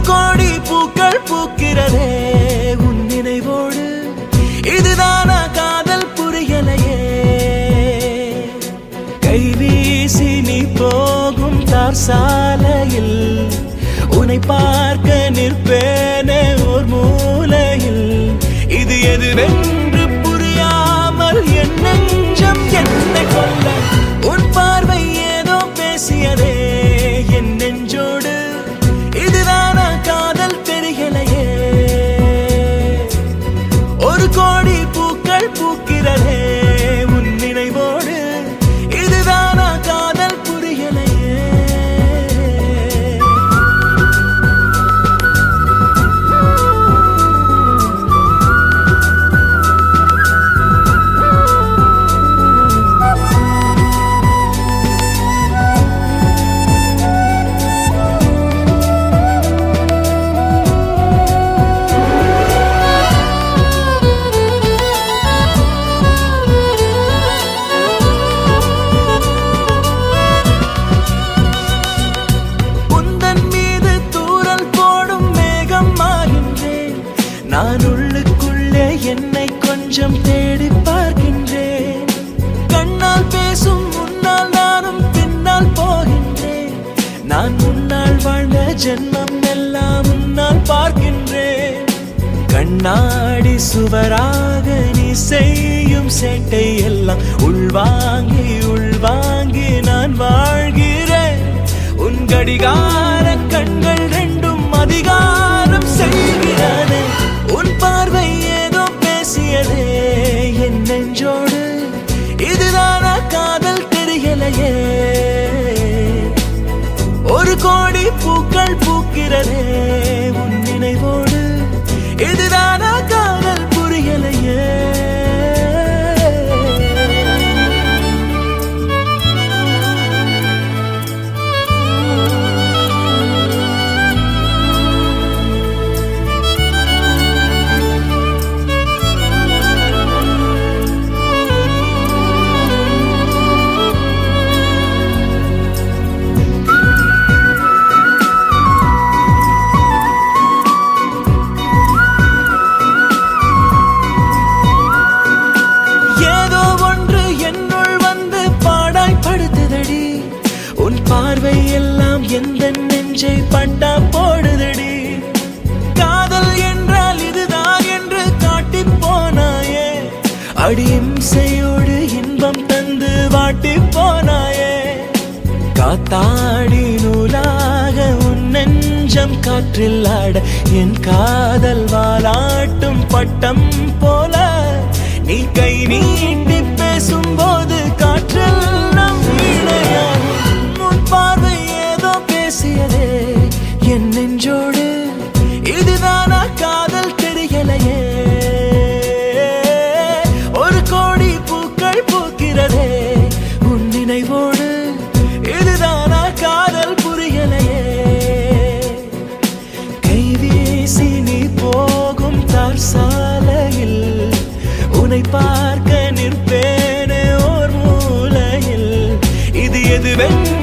கோடி பூக்கள் பூக்கிறதே உன் நினைவோடு இதுதானா காதல் புரியலையே கைவீசி நீ போகும் தார் சாலையில் உன்னை பார்க்க நிற்பேனே ஓர் மூலையில் இது எதுவென்று புரியாமல் என் நெஞ்சம் என்னை கொல்ல உன் பார்வை ஏதோ பேசியதே என் நெஞ்சோடு இதுதானா காதல் தெரியலையே ஒரு கோடி பூக்கள் பூக்கிறதே உன் நினைவோடு இதுதானா காதல் புரியலையே உந்தன் மீது தூறல் போடும் மேகம் ஆகின்றேன் நான் உள்ளுக்குள்ளே என்னை கொஞ்சம் தேடி பார்க்கின்றேன் கண்ணால் பேசும் முன்னால் நானும் பின்னால் போகின்றேன் நான் முன்னால் வாழ்ந்த ஜென்மம் எல்லாம் முன்னால் பார்க்கின்றேன் கண்ணாடி சுவராக நீ செய்யும் சேட்டை எல்லாம் உள்வாங்கி உள்வாங்கி நான் வாழ்கிறேன் உன் கடிகார கண்கள் ரெண்டும் அதிகாரம் செய்கிறது உன் பார்வை ஏதோ பேசியதே என் நெஞ்சோடு இதுதானா காதல் தெரியலையே ஒரு கோடி பூக்கள் பூக்கிறதே உன் நினைவோடு இதுதானா காதல் புரியலையே ஏதோ ஒன்று என்னுள் வந்து பாடாய் படுத்துதடி உன் பார்வை எல்லாம் எந்த நெஞ்சை பட்டா போடுதடி காதல் என்றால் இதுதான் என்று காட்டி போனாயே அடியிம்சையோடு இன்பம் தந்து வாட்டி போனாயே காத்தாடி நூலாக உன் நெஞ்சம் காற்றில் ஆட என் காதல் வாலாட்டும் பட்டம் போல நீ கை நீட்டி பேசும்போது காற்றில் நம் இணையாகும் உன் பார்வை ஏதோ பேசியதே என் நெஞ்சோடு இதுதானா காதல் தெரியலையே ஒரு கோடி பூக்கள் பூக்கிறதே உன் நினைவோடு இதுதானா காதல் புரியலையே கைவீசி நீ போகும் தார் சாலையில் உன்னை பார்க்க நிற்பேனே ஓர் மூலையில் இது எதுவென்று